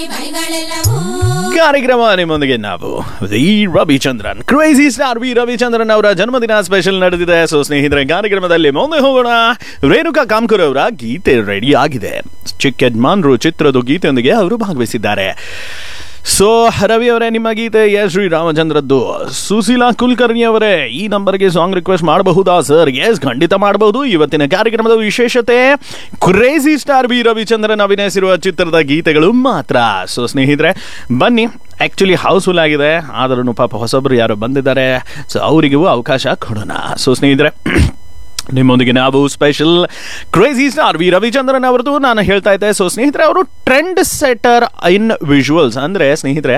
ಬಳಿಗಳೆಲ್ಲವೂ ಕಾರ್ಯಕ್ರಮ ನಿಮ್ಮೊಂದಿಗೆ ನಾವು V Ravichandran crazy star V Ravichandran ಅವರ ಜನ್ಮದಿನ ಸ್ಪೆಷಲ್ ನಡೆದಿದೆ ಸೊ ಸ್ನೇಹಿತರೆ ಕಾರ್ಯಕ್ರಮದಲ್ಲಿ ಮುಂದೆ ಹೋಗೋಣ ರೇಣುಕಾ ಕಾಮ್ಕರ್ ಅವರ ಗೀತೆ ರೆಡಿ ಆಗಿದೆ ಚಿಕ್ಕ ಯಜಮಾನ್ರು ಚಿತ್ರದ ಗೀತೆಯೊಂದಿಗೆ ಅವರು ಭಾಗವಹಿಸಿದ್ದಾರೆ ಸೊ ರವಿ ಅವರೇ ನಿಮ್ಮ ಗೀತೆ ಎಸ್ ಶ್ರೀ ರಾಮಚಂದ್ರದ್ದು ಸುಶೀಲಾ ಕುಲಕರ್ಣಿ ಅವರೇ ಈ ನಂಬರ್ಗೆ ಸಾಂಗ್ ರಿಕ್ವೆಸ್ಟ್ ಮಾಡಬಹುದಾ ಸರ್ ಎಸ್ ಖಂಡಿತ ಮಾಡಬಹುದು ಇವತ್ತಿನ ಕಾರ್ಯಕ್ರಮದ ವಿಶೇಷತೆ ಕ್ರೇಜಿ ಸ್ಟಾರ್ ಬಿ ರವಿಚಂದ್ರನ್ ಅಭಿನಯಿಸಿರುವ ಚಿತ್ರದ ಗೀತೆಗಳು ಮಾತ್ರ ಸೊ ಸ್ನೇಹಿತರೆ ಬನ್ನಿ ಆ್ಯಕ್ಚುಲಿ ಹೌಸ್ಫುಲ್ ಆಗಿದೆ ಆದ್ರೂ ಪಾಪ ಹೊಸಬ್ರು ಯಾರು ಬಂದಿದ್ದಾರೆ ಸೊ ಅವರಿಗೂ ಅವಕಾಶ ಕೊಡೋಣ ಸೊ ಸ್ನೇಹಿತರೆ ನಿಮ್ಮೊಂದಿಗೆ ನಾವು special crazy star V Ravichandran ಅವರದು ನಾನು ಹೇಳ್ತಾ ಇದ್ದೆ ಸೊ ಸ್ನೇಹಿತರೆ ಅವರು ಟ್ರೆಂಡ್ ಸೆಟರ್ ಇನ್ ವಿಜುವಲ್ಸ್ ಅಂದರೆ ಸ್ನೇಹಿತರೆ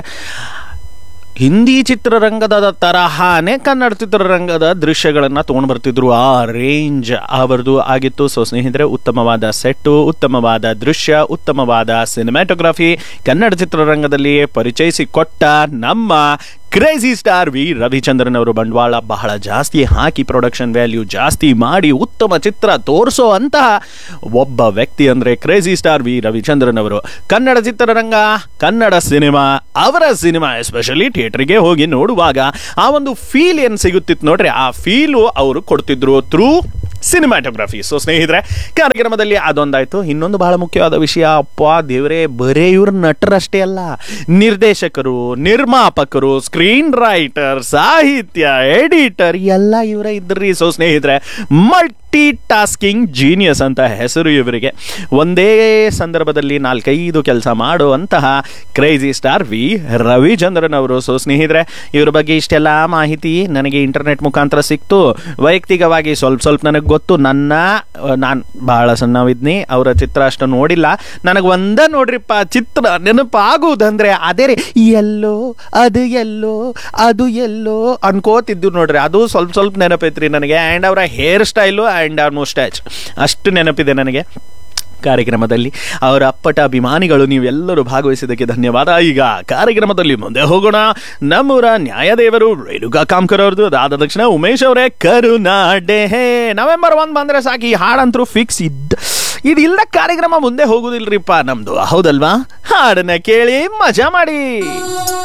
ಹಿಂದಿ ಚಿತ್ರರಂಗದ ತರಹಾನೇ ಕನ್ನಡ ಚಿತ್ರರಂಗದ ದೃಶ್ಯಗಳನ್ನು ತೊಗೊಂಡು ಬರ್ತಿದ್ರು ಆ ರೇಂಜ್ ಅವರದು ಆಗಿತ್ತು ಸೊ ಸ್ನೇಹಿತರೆ ಉತ್ತಮವಾದ ಸೆಟ್ಟು ಉತ್ತಮವಾದ ದೃಶ್ಯ ಉತ್ತಮವಾದ ಸಿನಿಮ್ಯಾಟೋಗ್ರಫಿ ಕನ್ನಡ ಚಿತ್ರರಂಗದಲ್ಲಿ ಪರಿಚಯಿಸಿಕೊಟ್ಟ ನಮ್ಮ ಕ್ರೇಜಿ ಸ್ಟಾರ್ ವಿ ರವಿಚಂದ್ರನ್ ಅವರು ಬಂಡವಾಳ ಬಹಳ ಜಾಸ್ತಿ ಹಾಕಿ ಪ್ರೊಡಕ್ಷನ್ ವ್ಯಾಲ್ಯೂ ಜಾಸ್ತಿ ಮಾಡಿ ಉತ್ತಮ ಚಿತ್ರ ತೋರಿಸೋ ಅಂತಹ ಒಬ್ಬ ವ್ಯಕ್ತಿ ಅಂದರೆ ಕ್ರೇಜಿ ಸ್ಟಾರ್ ವಿ ರವಿಚಂದ್ರನ್ ಅವರು ಕನ್ನಡ ಚಿತ್ರರಂಗ ಕನ್ನಡ ಸಿನಿಮಾ ಅವರ ಸಿನಿಮಾ ಎಸ್ಪೆಷಲಿ ಥಿಯೇಟರ್ಗೆ ಹೋಗಿ ನೋಡುವಾಗ ಆ ಒಂದು ಫೀಲ್ ಏನು ಸಿಗುತ್ತಿತ್ತು ನೋಡ್ರಿ ಆ ಫೀಲು ಅವರು ಕೊಡ್ತಿದ್ರು ಥ್ರೂ ಸಿನಿಮಾಟೋಗ್ರಫಿ ಸೊ ಸ್ನೇಹಿತರೆ ಕಾರ್ಯಕ್ರಮದಲ್ಲಿ ಅದೊಂದಾಯ್ತು ಇನ್ನೊಂದು ಬಹಳ ಮುಖ್ಯವಾದ ವಿಷಯ ಅಪ್ಪ ದೇವರೇ ಬರೇ ಇವ್ರ ನಟರಷ್ಟೇ ಅಲ್ಲ ನಿರ್ದೇಶಕರು ನಿರ್ಮಾಪಕರು ಸ್ಕ್ರೀನ್ ರೈಟರ್ ಸಾಹಿತ್ಯ ಎಡಿಟರ್ ಎಲ್ಲ ಇವರೇ ಇದ್ರಿ ಸೊ ಸ್ನೇಹಿತರೆ ಮಲ್ಟಿ ಟಾಸ್ಕಿಂಗ್ ಜೀನಿಯಸ್ ಅಂತ ಹೆಸರು ಇವರಿಗೆ ಒಂದೇ ಸಂದರ್ಭದಲ್ಲಿ ನಾಲ್ಕೈದು ಕೆಲಸ ಮಾಡುವಂತಹ ಕ್ರೇಜಿ ಸ್ಟಾರ್ ವಿ ರವಿಚಂದ್ರನ್ ಅವರು ಸೊ ಸ್ನೇಹಿತರೆ ಇವ್ರ ಬಗ್ಗೆ ಇಷ್ಟೆಲ್ಲ ಮಾಹಿತಿ ನನಗೆ ಇಂಟರ್ನೆಟ್ ಮುಖಾಂತರ ಸಿಕ್ತು ವೈಯಕ್ತಿಕವಾಗಿ ಸ್ವಲ್ಪ ಸ್ವಲ್ಪ ನನಗೆ ಗೊತ್ತು ನನ್ನ ನಾನು ಬಹಳ ಸಣ್ಣವಿದ್ನಿ ಅವರ ಚಿತ್ರ ಅಷ್ಟು ನೋಡಿಲ್ಲ ನನಗೆ ಒಂದ ನೋಡ್ರಿಪ್ಪ ಚಿತ್ರ ನೆನಪಾಗುವುದಂದ್ರೆ ಅದೇ ರೀ ಎಲ್ಲೋ ಅದು ಎಲ್ಲೋ ಅದು ಎಲ್ಲೋ ಅನ್ಕೋತಿದ್ದು ನೋಡ್ರಿ ಅದು ಸ್ವಲ್ಪ ಸ್ವಲ್ಪ ನೆನಪೈತ್ರಿ ನನಗೆ ಆ್ಯಂಡ್ ಅವರ ಹೇರ್ ಸ್ಟೈಲು ಆ್ಯಂಡ್ ಅವ್ರ ಮುಸ್ಟ್ಯಾಚ್ ಅಷ್ಟು ನೆನಪಿದೆ ನನಗೆ ಕಾರ್ಯಕ್ರಮದಲ್ಲಿ ಅವರ ಅಪ್ಪಟ ಅಭಿಮಾನಿಗಳು ನೀವೆಲ್ಲರೂ ಭಾಗವಹಿಸಿದ್ದಕ್ಕೆ ಧನ್ಯವಾದ ಈಗ ಕಾರ್ಯಕ್ರಮದಲ್ಲಿ ಮುಂದೆ ಹೋಗೋಣ ನಮ್ಮೂರ ನ್ಯಾಯದೇವರು ರೇಣುಕಾ ಕಾಮ್ಕರ್ ಅವ್ರದ್ದು ಅದಾದ ತಕ್ಷಣ ಉಮೇಶ್ ಅವರೇ ಕರುನಾಡೆ ಹೇ ನವೆಂಬರ್ ಒಂದ್ ಬಂದ್ರೆ ಸಾಕು ಈ ಹಾಡಂತರೂ ಫಿಕ್ಸ್ ಇದ್ದ ಇದಿಲ್ಲ ಕಾರ್ಯಕ್ರಮ ಮುಂದೆ ಹೋಗುದಿಲ್ರಿಪ್ಪ ನಮ್ದು ಹೌದಲ್ವಾ ಹಾಡನ್ನ ಕೇಳಿ ಮಜಾ ಮಾಡಿ